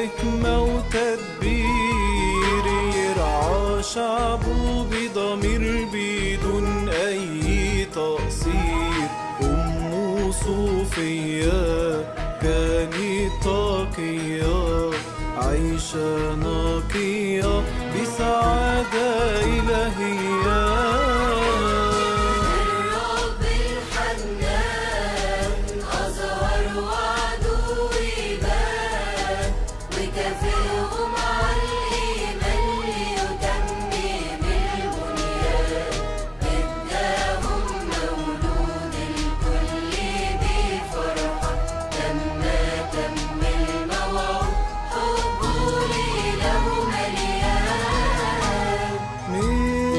حكمة وتدبير يرعى شعبه بضمير بدون أي تقصير أمه صوفية كانت تقية عايشة نقية بسعادة إلهية الرب الحنان أظهر وعده ويبان وكافئهم على الإيمان ليتمم البنيان إداهم مولود الكل بفرحة لما تم الموعود حبه لإله مليان من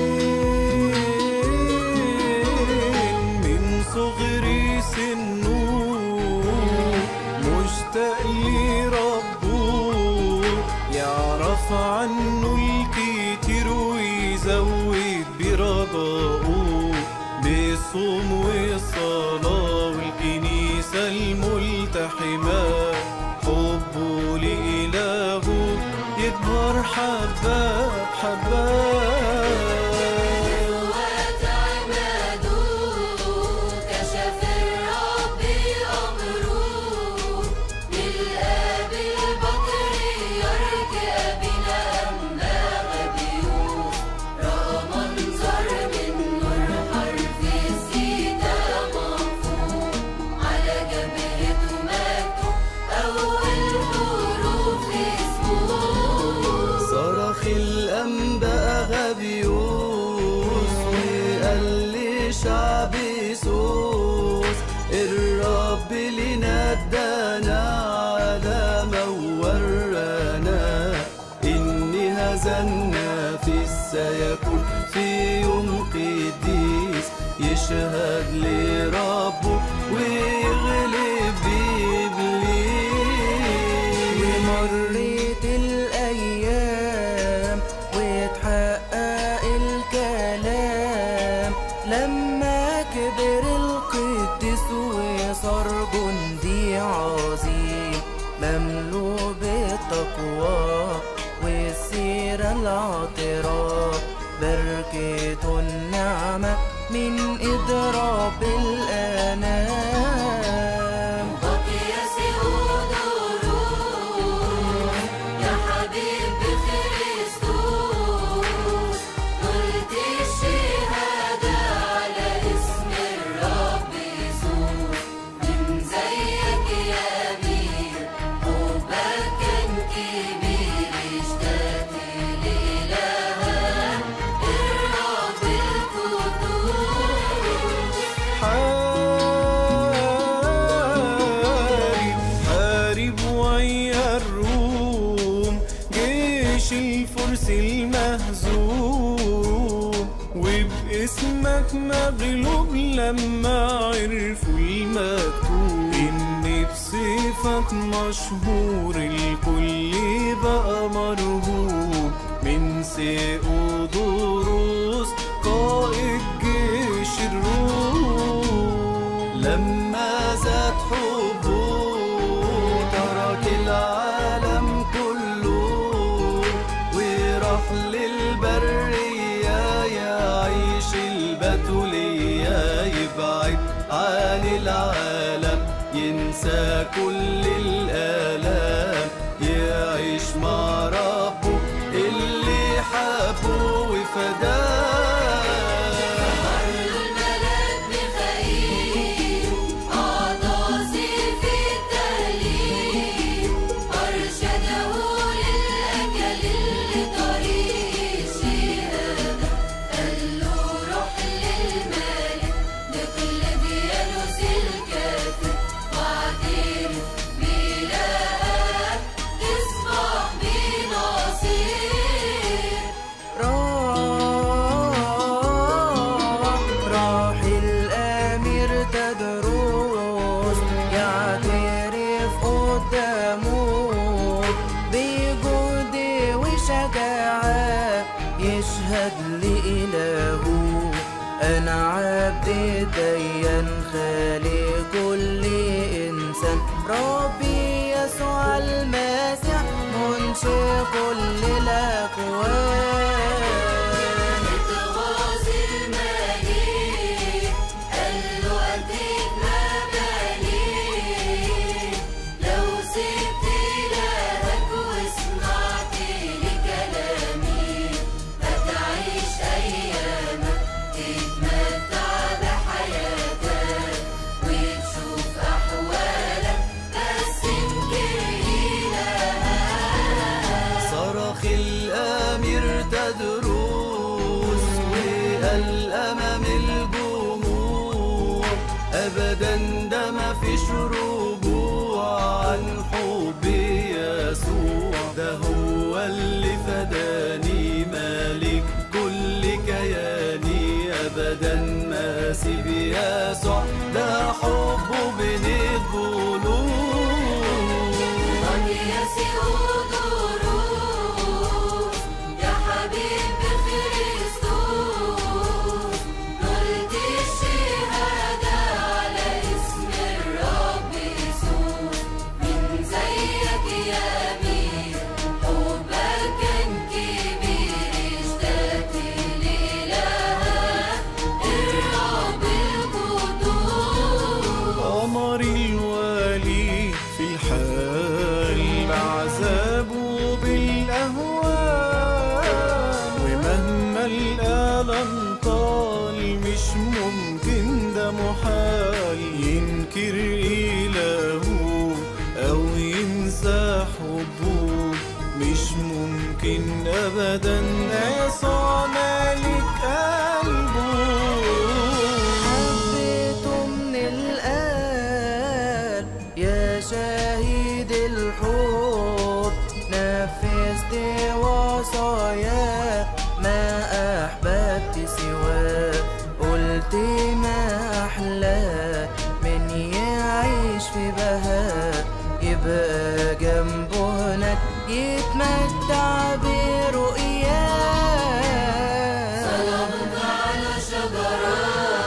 من صغري سنه مشتاق لربه يعرف عنه الكتير ويزود برجائه بالصوم والصلاة والكنيسة الملتحمة حبه لإلهه يكبر حبة حبة وتعمدوا كشف الرب أمره للآب البطريرك أبينا أما غبيوس رأى منظر من نور حرف السيدة مفهوم على جبهته مكتوب أول حروف اسمه صرخ الأنباء غبيوس وقال لشعب سوس الرب لنا ادانا علامة وورانا إني هذا النافس سيكون في يوم قديس يشهد لربه ويغلب بإبليس ومرت الأيام واتحقق الكلام لما كبر القديس وصار جندي عظيم مملوء بالتقوى والسيرة العطرة بركة النعمة من إضراب الأنام بقياس ودروس يا حبيب بخريستوس قلت الشهادة على اسم الرب يسوع من زيك يا أمير حبك كان كبير اشتقت لإلهك الرب القدوس حارب حارب ويا الروم جيش الفرس المهزوم وباسمك مغلوب لما عرفوا المكتوب إن بصفك مشهور الكل بقى مرهوب من سيقو دروس قائد جيش الروم لما زاد حبه ترك العالم كله وراح للبرية يعيش البتولية يبعد عن العالم ينسى كل الآلام يعيش مع ربه اللي حبه وفداه الملاك ميخائيل أعطاسي في التهليل أرشده للأجل لطريق الشهادة قال له روح للملك دقلديانوس الكافر واعترف بإلهك تصبح بنصير راح راح الأمير تدروس يعترف قدامه بجهد وشجاعة يشهد لإلهه أنا عبد ديان خالق كل إنسان ربي يسوع المسيح كل الأكوان اتغاظ المليك قال له أديك مباليك لو سبت إلهك وسمعت لكلامي هتعيش أيامك تتمتع بحياتك وتشوف أحوالك بس انكر إلهك صرخ الأمير تدروس وقال أمام الجموع أبدا ده ما فيش رجوع عن حب يسوع ده هو اللي فداني مالك كل كياني أبدا ما سيب يسوع ده حبه بين الجنود قد يسيء دروس يا حبيب بخريستوس نلت الشهادة على اسم الرب يسوع من زيك يا أمير حبك كان كبير اشتقت لإلهك الرب القدوس قمر الوالي في الحال بعذابه بالأهوال ومهما الألم طال مش ممكن ده محال ينكر إلهه أو ينسى حبه مش ممكن أبدا يسوع مالك قلبه حبيته من القلب يا شهيد الحب نفذت وصايا ما أحببت سواه قلت ما أحلى من يعيش في بهاء يبقى جنبه هناك يتمتع برؤياه صلبت على شجرة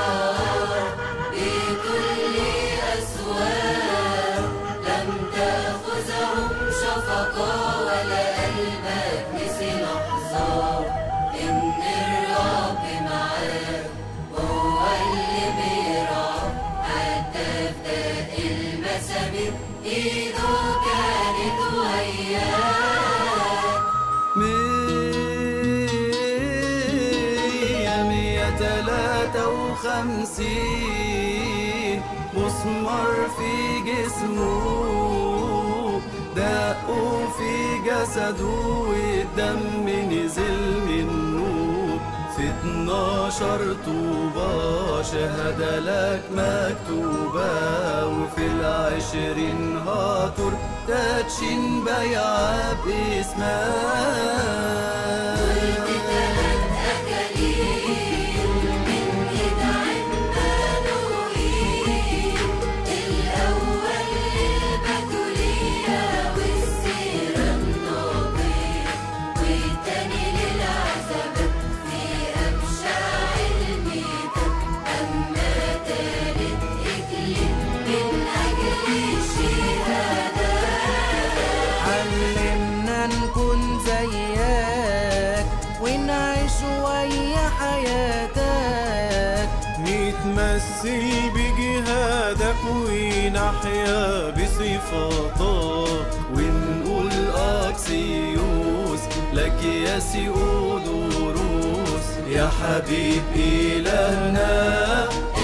بكل أسوار لم تأخذهم شفقة ولا قلبك نسي لحظة إن الرب معاك هو اللي بيرعى حتى في داء المسامير إيده كانت وياك مية مية تلاتة وخمسين مسمار في جسمه دقوا في جسده والدم نزل منه في اتناشر طوبة شهادة لك مكتوبة وفي العشرين هاتور تاتشين بيعة باسمها أكاليل من جدع مانوئيل الأول للبتولية والسيرة النقية والتاني للعزبة في أبشع الميتة أما تالت إكليل من أجل الشهادة علمنا نكون زيك ونعيش ويا حياتك نتمثل بجهادك ونحيا بصفاتك ونقول أكسيوس لك يا سيودوروس يا حبيب إلهنا